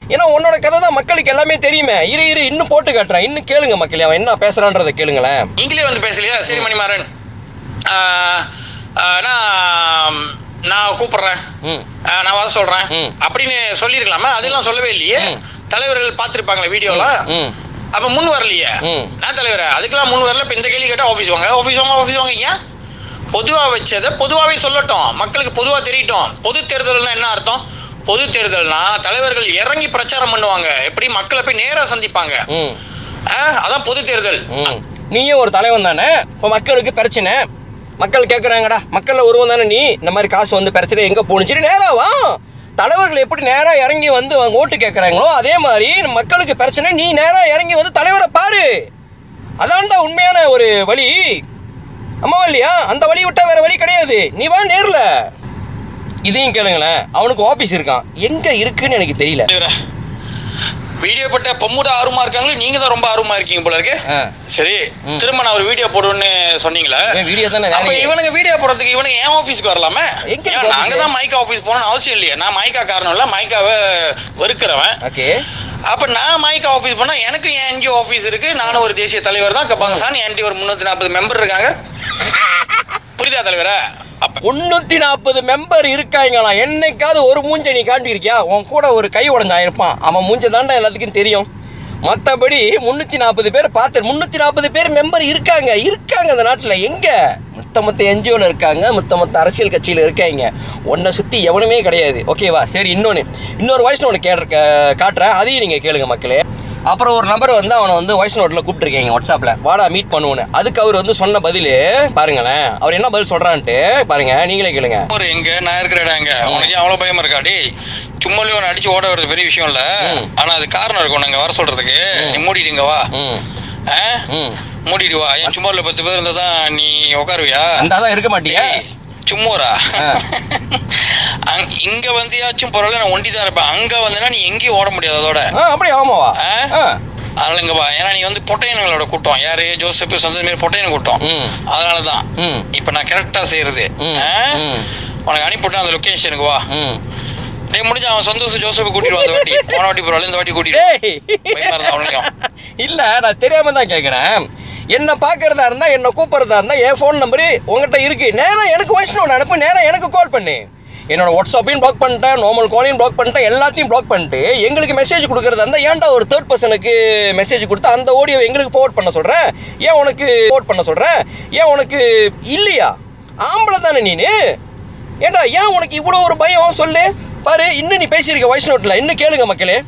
ஏன்னா உன்னோட கதை தான் மக்களுக்கு எல்லாமே தெரியுமே இரு இரு இன்னும் போட்டு காட்டுறேன் இன்னும் கேளுங்க மக்களே அவன் என்ன பேசுறான்றதை கேளுங்களேன் நீங்களே வந்து பேசலையா சரி மணிமாறன் ஆஹ், ஆஹ், நான் நான் கூப்பிடுறேன் ம் ஆஹ், நான் வர சொல்றேன் ம். அப்படின்னு சொல்லியிருக்கலாமா அதெல்லாம் சொல்லவே இல்லையே ம். தலைவர்கள் பார்த்துருப்பாங்களே வீடியோல ம் அப்ப முன் வரலையே ம். நான் தலைவர் அதுக்கெல்லாம் முன் வரல இப்ப இந்த கேள்வி கேட்டா ஆஃபீஸ் வாங்க ஆஃபீஸ் வாங்க ஆஃபீஸ் வாங்க ஏன் பொதுவா வச்சதை பொதுவாவே சொல்லட்டும் மக்களுக்கு பொதுவா தெரியட்டும் பொது தேர்தல்னா என்ன அர்த்தம் பொது தேர்தல்னா தலைவர்கள் இறங்கி பிரச்சாரம் பண்ணுவாங்க எப்படி மக்களை போய் நேரா சந்திப்பாங்க ம் ஆ, அதான் பொது தேர்தல் ம் நீயும் ஒரு தலைவன் தானே இப்போ மக்களுக்கு பிரச்சனை மக்கள் கேட்குறாங்கடா மக்களில் ஒருவன் தானே நீ இந்த மாதிரி காசு வந்து பிரச்சனை எங்கே போணுச்சுன்னு நேரா வா தலைவர்கள் எப்படி நேராக இறங்கி வந்து அவங்க ஓட்டு கேட்குறாங்களோ அதே மாதிரி மக்களுக்கு பிரச்சனை நீ நேராக இறங்கி வந்து தலைவரை பாரு அதான்டா உண்மையான ஒரு வழி அம்மா இல்லையா அந்த வழி விட்டா வேற வழி கிடையாது நீ வா நேரில் இதையும் கேளுங்களேன் அவனுக்கு ஆஃபீஸ் இருக்கான் எங்கே இருக்குன்னு எனக்கு தெரியல தலைவரே, வீடியோ போட்ட பொம்முட ஆர்வமா இருக்காங்களே நீங்க தான் ரொம்ப ஆர்வமா இருக்கீங்க போல இருக்கு ஆ சரி திரும்ப நான் ஒரு வீடியோ போடுவேன்னு சொன்னீங்களே ஏன் வீடியோ தானே அப்ப வேலையே? இவனுங்க வீடியோ போடுறதுக்கு இவனுங்க ஏன் ஆபீஸ்க்கு வரலாமே எங்க ஏன் office? நாங்க தான் மைக்கா ஆபீஸ் போகணும்னு அவசியம் இல்லையே நான் மைக்கா காரணம் இல்ல மைக்காவை வெறுக்கிறவன் ஓகே அப்ப நான் மைக்கா ஆபீஸ் போனா எனக்கு என் என்ஜிஓ ஆபீஸ் இருக்கு நானும் ஒரு தேசிய தலைவர் தான் கப்பாங்கசான் என்டி ஒரு முன்னூத்தி நாற்பது மெம்பர் இருக்காங்க புரியுதா தலைவரே அப்ப முன்னூத்தி நாற்பது மெம்பர் இருக்காங்களா என்னைக்காவது ஒரு மூஞ்ச நீ காட்டியிருக்கியா உன் கூட ஒரு கை உடஞ்சா இருப்பான் அவன் மூஞ்ச தாண்டா எல்லாத்துக்கும் தெரியும் மற்றபடி முந்நூற்றி நாற்பது பேர் பார்த்து முந்நூற்றி நாற்பது பேர் மெம்பர் இருக்காங்க இருக்காங்க அந்த நாட்டில் எங்கே மொத்த மொத்த என்ஜிஓவில் இருக்காங்க மொத்த மொத்த அரசியல் கட்சியில் இருக்காங்க உன்னை சுற்றி எவனுமே கிடையாது ஓகேவா சரி இன்னொன்று இன்னொரு வாய்ஸ் நோட் கே காட்டுறேன் அதையும் நீங்கள் கேளுங்க மக்களே அப்புறம் ஒரு நபர் வந்து அவனை வந்து வாய்ஸ் நோட்டில் கூப்பிட்டுருக்கீங்க வாட்ஸ்அப்பில் வாடா மீட் பண்ணுவோன்னு அதுக்கு அவர் வந்து சொன்ன பதில் பாருங்களேன் அவர் என்ன பதில் சொல்கிறான்ட்டு பாருங்க நீங்களே கேளுங்க ஒரு எங்க நான் இருக்கிற இடம் எங்க உனக்கு அவ்வளவு பயமா இருக்கா டேய் சும்மாலே ஒன்று அடிச்சு ஓட வர்றது பெரிய விஷயம் இல்ல ம். ஆனா அது காரணம் இருக்கும் நாங்க வர சொல்றதுக்கு நீ மூடிடுங்க வா ம் ஆ? ம் மூடிடு வா என் சும்மால பத்து பேர் இருந்தா தான் நீ உட்காருவியா அந்த தான் இருக்க மாட்டியா டேய், சும்மாரா ஆ. அங்க- இங்க வந்தியாச்சும் பரவாயில்ல நான் ஒண்டி தான் இருப்பேன் அங்க வந்தனா நீ எங்கேயும் ஓட முடியாது அதோட ஆ அப்படி ஆமாவா ஆ? ஆ அதனால இங்க வா ஏன்னா நீ வந்து பொட்டையன்களோட கூட்டம் யாரு ஜோசப் சந்தோஷ் மாரி பொட்டையன் கூட்டம் ம் அதனால தான் ம் இப்போ நான் கரெக்டா செய்யறது ம், ஆ? ம். உனக்கு அனுப்பிவிட்டேன் அந்த லொகேஷனுக்கு வா ம் டேய் முடிஞ்ச அவன் சந்தோஷ் ஜோசப் கூட்டிட்டு வா அந்த வாட்டி போன வாட்டி பரவாயில்ல இந்த வாட்டி கூட்டிட்டு டேய் பயமா இருந்தா அவனுக்கும் இல்ல நான் தெரியாம தான் கேக்குறேன் என்ன பார்க்கறதா இருந்தா என்ன கூப்பிடுறதா இருந்தா என் ஃபோன் நம்பரு உங்ககிட்ட இருக்கு நேரா எனக்கு வாய்ஸ் நோட் அனுப்பு நேரா எனக்கு கால் பண்ணு என்னோட வாட்ஸ்அப்பையும் பிளாக் பண்ணிட்டேன் நார்மல் காலையும் பிளாக் பண்ணிட்டேன் எல்லாத்தையும் பிளாக் பண்ணிட்டு எங்களுக்கு மெசேஜ் கொடுக்கறதா இருந்தா ஏன்டா ஒரு தேர்ட் பர்சனுக்கு மெசேஜ் கொடுத்து அந்த ஆடியோ எங்களுக்கு ஃபார்வர்ட் பண்ண சொல்றேன் ஏன் உனக்கு ஃபார்வர்ட் பண்ண சொல்றேன் ஏன் உனக்கு இல்லையா ஆம்பளை தானே நீனு ஏன்டா ஏன் உனக்கு இவ்வளோ ஒரு பயம் சொல்லு பாரு இன்னும் நீ பேசியிருக்க வாய்ஸ் நோட்டில் இன்னும் கேளுங்க மக்களே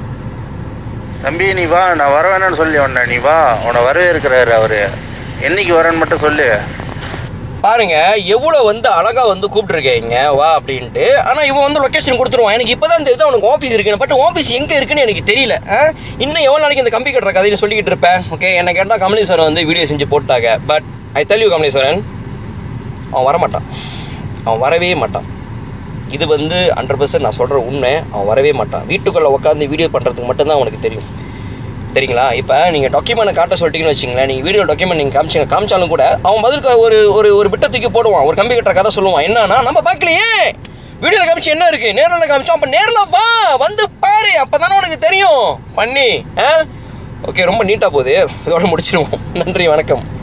தம்பி நீ வா நான் வர வேணாம்னு சொல்லி உன்னை நீ வா உன்னை வரவேற்கிறாரு அவரு என்னைக்கு வரேன்னு மட்டும் சொல்லு பாருங்க எவ்வளோ வந்து அழகா வந்து கூப்பிட்டுருக்கீங்க வா அப்படின்ட்டு ஆனால் இவன் வந்து லொக்கேஷன் கொடுத்துருவான் எனக்கு இப்போ தான் தெரியுது அவனுக்கு ஆஃபீஸ் இருக்குன்னு பட் ஆஃபீஸ் எங்கே இருக்குன்னு எனக்கு தெரியல ஆ? இன்னும் எவ்வளோ நாளைக்கு இந்த கம்பி கட்டுற கதையை சொல்லிக்கிட்டு இருப்பேன் ஓகே என்ன கேட்டால் கமலேஸ்வரன் வந்து வீடியோ செஞ்சு போட்டாங்க but I tell you Kamaleswaran அவன் வரமாட்டான் அவன் வரவே மாட்டான் இது வந்து ஹண்ட்ரட் பர்சன்ட் நான் சொல்கிற உண்மை அவன் வரவே மாட்டான் வீட்டுக்குள்ளே உட்காந்து வீடியோ பண்ணுறதுக்கு மட்டும்தான் அவனுக்கு தெரியும் சரிங்களா இப்போ நீங்கள் டாக்குமெண்ட் காட்ட சொல்லிட்டீங்கன்னு வச்சிங்களேன் நீங்கள் வீடியோ டாக்குமெண்ட் நீங்கள் காமிச்சிங்க காமிச்சாலும் கூட அவன் பதிலுக்கு ஒரு ஒரு ஒரு பிட்டை தூக்கி போடுவான் ஒரு கம்பி கட்டுற கதை சொல்லுவான் என்னன்னா நம்ம பார்க்கலையே வீடியோவில் காமிச்சு என்ன இருக்குது நேரில் காமிச்சோம் அப்போ நேரில் வா வந்து பாரு அப்போ தானே உனக்கு தெரியும் பண்ணி ஆ ஓகே ரொம்ப நீட்டாக போகுது இதோட முடிச்சிருவோம் நன்றி வணக்கம்